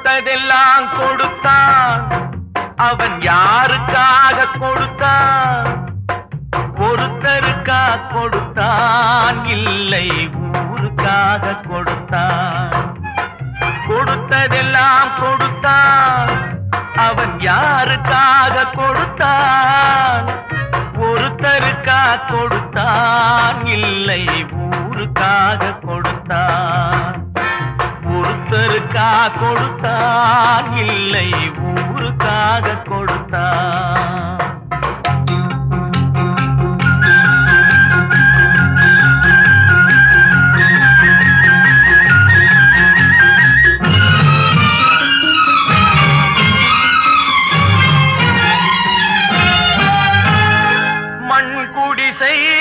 கொடுத்ததெல்லாம் கொடுத்தான் அவன் யாருக்காக கொடுத்தான் ஒருத்தருக்கா கொடுத்தான் இல்லை ஊருக்காக கொடுத்தான் கொடுத்ததெல்லாம் கொடுத்தான் அவன் யாருக்காக கொடுத்தான் ஒருத்தருக்கா கொடுத்தான் இல்லை ஊருக்காக கொடுத்தான் ஒருத்தருக்கா கொடுத்தான் இல்லை ஊருக்காக கொடுத்தான் மண் குடிசை